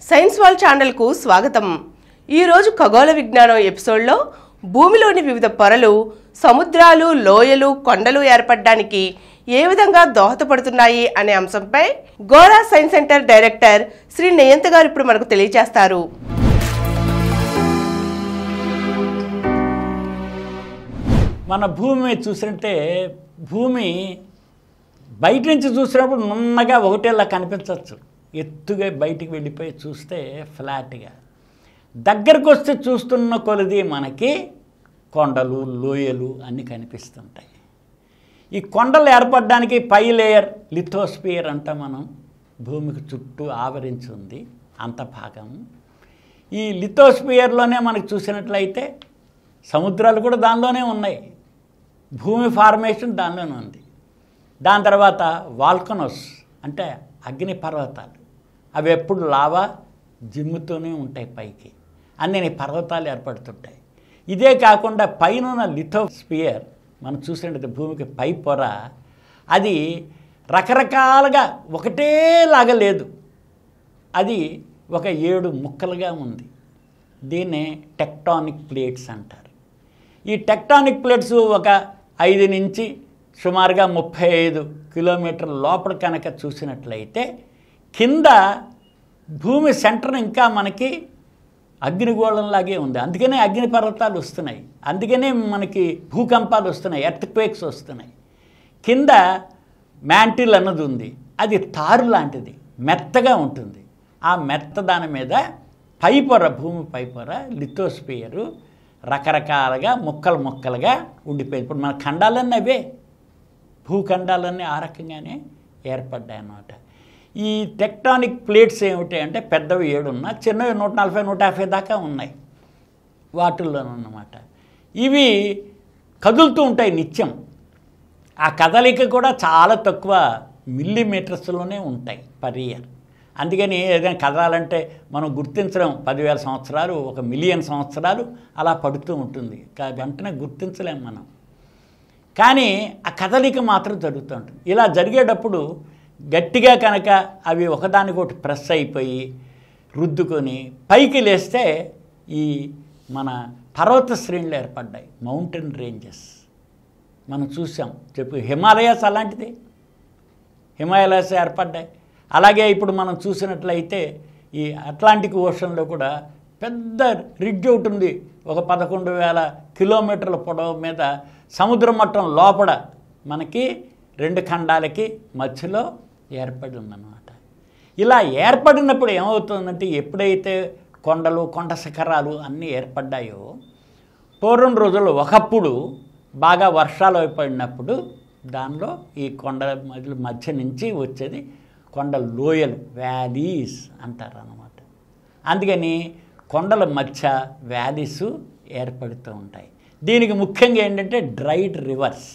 Science wall ఛానల్కు స్వాగతం ఈరోజు ఖగోళ విజ్ఞానం ఎపిసోడ్లో భూమిలోని వివిధ పొరలు సముద్రాలు లోయలు కొండలు ఏర్పడడానికి ఏ విధంగా దోహదపడుతున్నాయి అనే అంశంపై Gora science centre director Shri Nayanta గారు ఇప్పుడు మనకు తెలియజేస్తారు మన భూమి చూసినట్టే భూమి బయట నుంచి చూసినప్పుడు నున్నగా ఒకటేలా కనిపించవచ్చు ఎత్తుగా బయటికి వెళ్ళిపోయి చూస్తే ఫ్లాట్గా దగ్గరకు వస్తే చూస్తున్న కొలది మనకి కొండలు లోయలు అన్నీ కనిపిస్తుంటాయి ఈ కొండలు ఏర్పడడానికి పై లేయర్ లిథోస్పియర్ అంట మనం భూమికి చుట్టూ ఆవరించి ఉంది అంత భాగం ఈ లిథోస్పియర్లోనే మనకు చూసినట్లయితే సముద్రాలు కూడా దానిలోనే ఉన్నాయి భూమి ఫార్మేషన్ దానిలోనే ఉంది దాని తర్వాత వాల్కనోస్ అంటే అగ్ని పర్వతాలు అవి ఎప్పుడు లావా జిమ్ముతూనే ఉంటాయి పైకి అన్ని పర్వతాలు ఏర్పడుతుంటాయి ఇదే కాకుండా పైన ఉన్న లిథోస్పియర్ మనం చూసినట్టు భూమికి పై పొర అది రకరకాలుగా ఒకటేలాగా లేదు అది ఒక ఏడు ముక్కలుగా ఉంది దీన్నే టెక్టానిక్ ప్లేట్స్ అంటారు ఈ టెక్టానిక్ ప్లేట్స్ ఒక ఐదు నుంచి సుమారుగా ముప్పై ఐదు కిలోమీటర్ల లోపల కనుక చూసినట్లయితే కింద భూమి సెంటర్ ఇంకా మనకి అగ్నిగోళంలాగే ఉంది అందుకనే అగ్ని పర్వతాలు వస్తున్నాయి అందుకనే మనకి భూకంపాలు వస్తున్నాయి ఎర్త్ క్వేక్స్ వస్తున్నాయి కింద మ్యాంటిల్ అన్నది ఉంది అది తారు లాంటిది మెత్తగా ఉంటుంది ఆ మెత్త దాని మీద పైపొర భూమి పైపొర లిథోస్పియరు రకరకాలుగా ముక్కలు ముక్కలుగా ఉండిపోయింది ఇప్పుడు మన ఖండాలన్నీ అవే భూఖండాలన్నీ ఆ రకంగానే ఏర్పడ్డాయి అన్నమాట ఈ టెక్టానిక్ ప్లేట్స్ ఏమిటి అంటే పెద్దవి ఏడున్నా చిన్నవి నూట నలభై నూట యాభై దాకా ఉన్నాయి వాటిల్లోనమాట ఇవి కదులుతూ ఉంటాయి నిత్యం ఆ కదలిక కూడా చాలా తక్కువ మిల్లీమీటర్స్లోనే ఉంటాయి పర్ ఇయర్ అందుకని ఏదైనా కదలాలంటే మనం గుర్తించడం పదివేల సంవత్సరాలు ఒక మిలియన్ సంవత్సరాలు అలా పడుతూ ఉంటుంది కా- వెంటనే గుర్తించలేం మనం కానీ ఆ కదలిక మాత్రం జరుగుతూ ఉంటుంది ఇలా జరిగేటప్పుడు గట్టిగా కనుక అవి ఒకదానికొకటి ప్రెస్ అయిపోయి రుద్దుకొని పైకి లేస్తే ఈ మన పర్వత శ్రేణులు ఏర్పడ్డాయి మౌంటైన్ రేంజెస్ మనం చూసాం చెప్పు హిమాలయాస్ అలాంటిది హిమాలయాస్ ఏర్పడ్డాయి అలాగే ఇప్పుడు మనం చూసినట్లయితే ఈ అట్లాంటిక్ ఓషన్లో కూడా పెద్ద రిడ్జ్ ఒకటి ఉంది ఒక పదకొండు వేల కిలోమీటర్ల పొడవు మీద సముద్ర మట్టం లోపల మనకి రెండు ఖండాలకి మధ్యలో ఏర్పడి ఉందన్నమాట ఇలా ఏర్పడినప్పుడు ఏమవుతుందంటే ఎప్పుడైతే కొండలు కొండ శిఖరాలు అన్నీ ఏర్పడ్డాయో పూర్వం రోజుల్లో ఒకప్పుడు బాగా వర్షాలు పడినప్పుడు దానిలో ఈ కొండ మధ్య మధ్య నుంచి వచ్చేది కొండ లోయలు వ్యాలీస్ అంటారు అన్నమాట అందుకని కొండల మధ్య వ్యాలీస్ ఏర్పడుతూ ఉంటాయి దీనికి ముఖ్యంగా ఏంటంటే డ్రైడ్ రివర్స్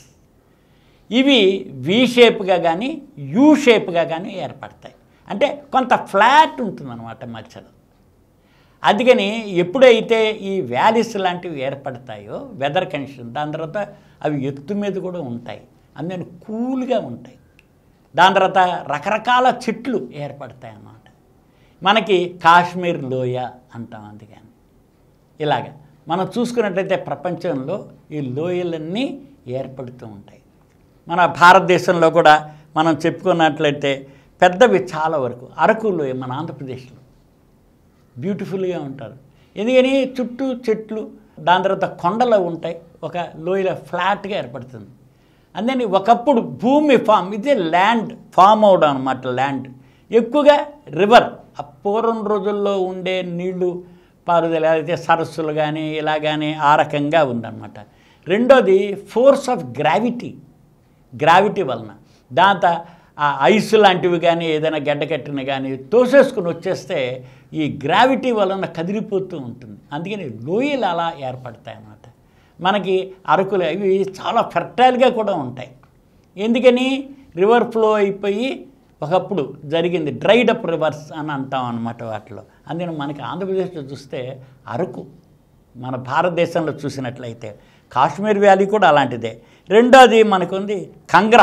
ఇవి వి షేప్గా కానీ యూ షేప్గా కానీ ఏర్పడతాయి అంటే కొంత ఫ్లాట్ ఉంటుందన్నమాట మధ్యలో అందుకని ఎప్పుడైతే ఈ వ్యాలీస్ లాంటివి ఏర్పడతాయో వెదర్ కండిషన్ దాని తర్వాత అవి ఎత్తు మీద కూడా ఉంటాయి అందుకని కూల్గా ఉంటాయి దాని తర్వాత రకరకాల చెట్లు ఏర్పడతాయి అన్నమాట మనకి కాశ్మీర్ లోయ అంటాం అందుకని ఇలాగ మనం చూసుకున్నట్లయితే ప్రపంచంలో ఈ లోయలన్నీ ఏర్పడుతూ ఉంటాయి మన భారతదేశంలో కూడా మనం చెప్పుకున్నట్లయితే పెద్దవి చాలా వరకు అరకు లోయ మన ఆంధ్రప్రదేశ్లో బ్యూటిఫుల్గా ఉంటారు ఎందుకని చుట్టూ చెట్లు దాని తర్వాత కొండలు ఉంటాయి ఒక లోయలో ఫ్లాట్గా ఏర్పడుతుంది అందుకని ఒకప్పుడు భూమి ఫామ్ ఇదే ల్యాండ్ ఫామ్ అవడం అనమాట ల్యాండ్ ఎక్కువగా రివర్ ఆ పూర్వం రోజుల్లో ఉండే నీళ్లు పారుదల అయితే సరస్సులు కానీ ఇలా కానీ ఆ రకంగా ఉందన్నమాట రెండోది ఫోర్స్ ఆఫ్ గ్రావిటీ గ్రావిటీ వలన దాంతో ఆ ఐస్ లాంటివి కానీ ఏదైనా గడ్డ కట్టిన కానీ తోసేసుకుని వచ్చేస్తే ఈ గ్రావిటీ వలన కదిలిపోతూ ఉంటుంది అందుకని లోయలు అలా ఏర్పడతాయి అన్నమాట మనకి అరకులు అవి చాలా ఫెర్టైల్గా కూడా ఉంటాయి ఎందుకని రివర్ ఫ్లో అయిపోయి ఒకప్పుడు జరిగింది డ్రైడ్ అప్ రివర్స్ అని అంటాం అనమాట వాటిలో అందుకని మనకి ఆంధ్రప్రదేశ్లో చూస్తే అరకు మన భారతదేశంలో చూసినట్లయితే కాశ్మీర్ వ్యాలీ కూడా అలాంటిదే రెండోది మనకుంది కంగ్రా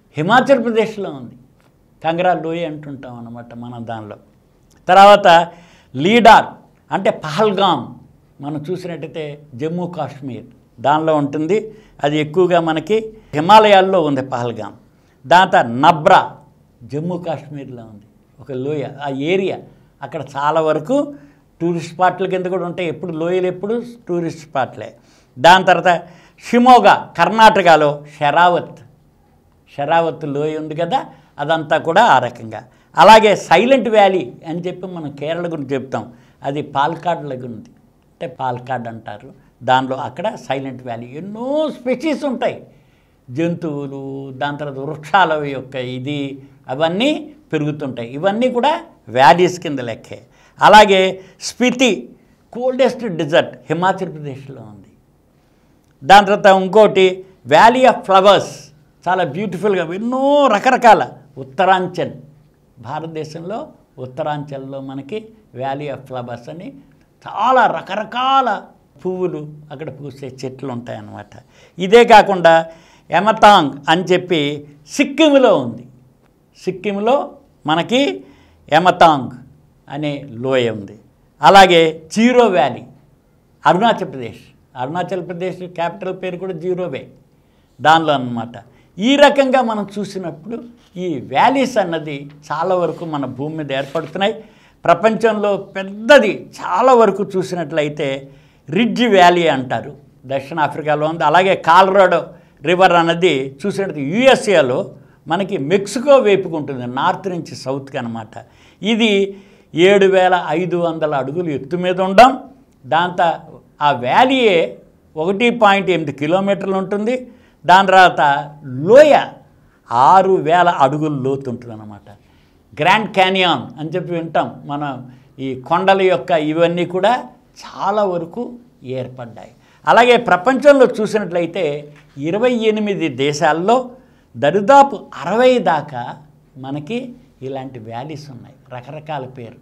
హిమాచల్ ప్రదేశ్లో ఉంది కంగ్రా లోయ అంటుంటాం అనమాట మనం దానిలో తర్వాత లీడార్ అంటే పహల్గామ్ మనం చూసినట్టయితే జమ్మూ కాశ్మీర్ దానిలో ఉంటుంది అది ఎక్కువగా మనకి హిమాలయాల్లో ఉంది పహల్గామ్ దాని తర్వాత నబ్రా జమ్మూ కాశ్మీర్లో ఉంది ఒక లోయ ఆ ఏరియా అక్కడ చాలా వరకు టూరిస్ట్ స్పాట్ల కింద కూడా ఉంటాయి ఎప్పుడు లోయలు ఎప్పుడు టూరిస్ట్ స్పాట్లే దాని తర్వాత షిమోగా కర్ణాటకలో షెరావత్ షరావత్ లోయ ఉంది కదా అదంతా కూడా ఆ రకంగా అలాగే సైలెంట్ వ్యాలీ అని చెప్పి మనం కేరళ గురించి చెప్తాం అది పాల్కాడ్లో ఉంది అంటే పాల్కాడ్ అంటారు దానిలో అక్కడ సైలెంట్ వ్యాలీ ఎన్నో స్పెషీస్ ఉంటాయి జంతువులు దాని తర్వాత వృక్షాల యొక్క ఇది అవన్నీ పెరుగుతుంటాయి ఇవన్నీ కూడా వ్యాలీస్ కింద లెక్కే అలాగే స్పితి కోల్డెస్ట్ డిజర్ట్ హిమాచల్ ప్రదేశ్లో ఉంది దాని తర్వాత ఇంకోటి వ్యాలీ ఆఫ్ ఫ్లవర్స్ చాలా బ్యూటిఫుల్గా ఎన్నో రకరకాల ఉత్తరాంచల్ భారతదేశంలో ఉత్తరాంచల్లో మనకి వ్యాలీ ఆఫ్ ఫ్లవర్స్ అని చాలా రకరకాల పువ్వులు అక్కడ పూసే చెట్లు ఉంటాయన్నమాట ఇదే కాకుండా ఎమతాంగ్ అని చెప్పి సిక్కింలో ఉంది సిక్కింలో మనకి ఎమతాంగ్ అనే లోయ ఉంది అలాగే జీరో వ్యాలీ అరుణాచల్ ప్రదేశ్ అరుణాచల్ ప్రదేశ్ క్యాపిటల్ పేరు కూడా జీరోవే దానిలో అన్నమాట ఈ రకంగా మనం చూసినప్పుడు ఈ వ్యాలీస్ అన్నది చాలా వరకు మన భూమి మీద ఏర్పడుతున్నాయి ప్రపంచంలో పెద్దది చాలా వరకు చూసినట్లయితే రిడ్జ్ వ్యాలీ అంటారు దక్షిణాఫ్రికాలో ఉంది అలాగే కాలరాడో రివర్ అన్నది చూసినట్టు యుఎస్ఏలో మనకి మెక్సికో వైపుకు ఉంటుంది నార్త్ నుంచి సౌత్కి అనమాట ఇది ఏడు వేల ఐదు వందల అడుగులు ఎత్తు మీద ఉండం దాంతో ఆ వ్యాలీయే ఒకటి పాయింట్ ఎనిమిది కిలోమీటర్లు ఉంటుంది దాని తర్వాత లోయ ఆరు వేల అడుగులు లోతు ఉంటుంది అనమాట గ్రాండ్ క్యానియాన్ అని చెప్పి వింటాం మనం ఈ కొండల యొక్క ఇవన్నీ కూడా చాలా వరకు ఏర్పడ్డాయి అలాగే ప్రపంచంలో చూసినట్లయితే ఇరవై ఎనిమిది దేశాల్లో దరిదాపు అరవై దాకా మనకి ఇలాంటి వ్యాలీస్ ఉన్నాయి రకరకాల పేరు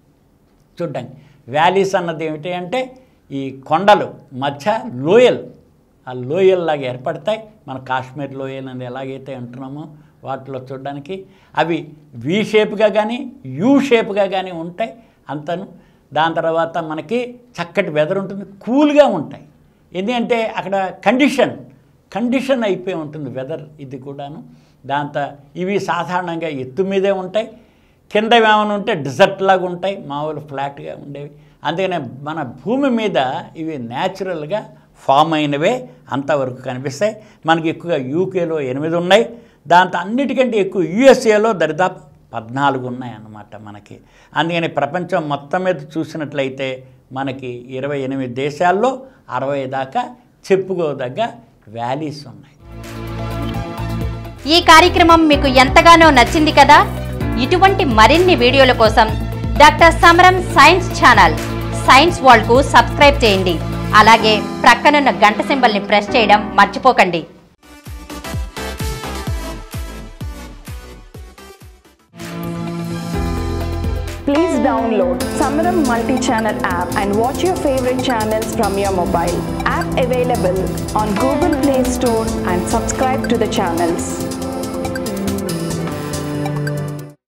చూడ్డానికి వ్యాలీస్ అన్నది ఏమిటి అంటే ఈ కొండలు మధ్య లోయల్ ఆ లోయల్లాగా ఏర్పడతాయి మన కాశ్మీర్ లోయల్ అని ఎలాగైతే అంటున్నామో వాటిలో చూడడానికి అవి వి షేప్గా కానీ యూ షేప్గా కానీ ఉంటాయి అంతను దాని తర్వాత మనకి చక్కటి వెదర్ ఉంటుంది కూల్గా ఉంటాయి ఎందుకంటే అక్కడ కండిషన్ కండిషన్ అయిపోయి ఉంటుంది వెదర్ ఇది కూడాను దాంతో ఇవి సాధారణంగా ఎత్తు మీదే ఉంటాయి కింద ఏమైనా ఉంటే డిజర్ట్ లాగా ఉంటాయి మామూలు ఫ్లాట్గా ఉండేవి అందుకనే మన భూమి మీద ఇవి న్యాచురల్గా ఫామ్ అయినవే అంతవరకు కనిపిస్తాయి మనకి ఎక్కువగా యూకేలో ఎనిమిది ఉన్నాయి దాంతో అన్నిటికంటే ఎక్కువ యూఎస్ఏలో దరిదాపు పద్నాలుగు ఉన్నాయి అన్నమాట మనకి అందుకని ప్రపంచం మొత్తం మీద చూసినట్లయితే మనకి ఇరవై ఎనిమిది దేశాల్లో అరవై దాకా చెప్పుకోదగ్గ వ్యాలీస్ ఉన్నాయి ఈ కార్యక్రమం మీకు ఎంతగానో నచ్చింది కదా ఇటువంటి మరిన్ని వీడియోల కోసం doctor Samaram science channel science world కు సబ్స్క్రైబ్ చేయండి అలాగే ప్రక్కనున్న గంట సింబల్ ని ప్రెస్ చేయడం మర్చిపోకండి Please download Samaram multi-channel app and watch your favorite channels from your mobile. App available on Google Play Store and subscribe to the channels.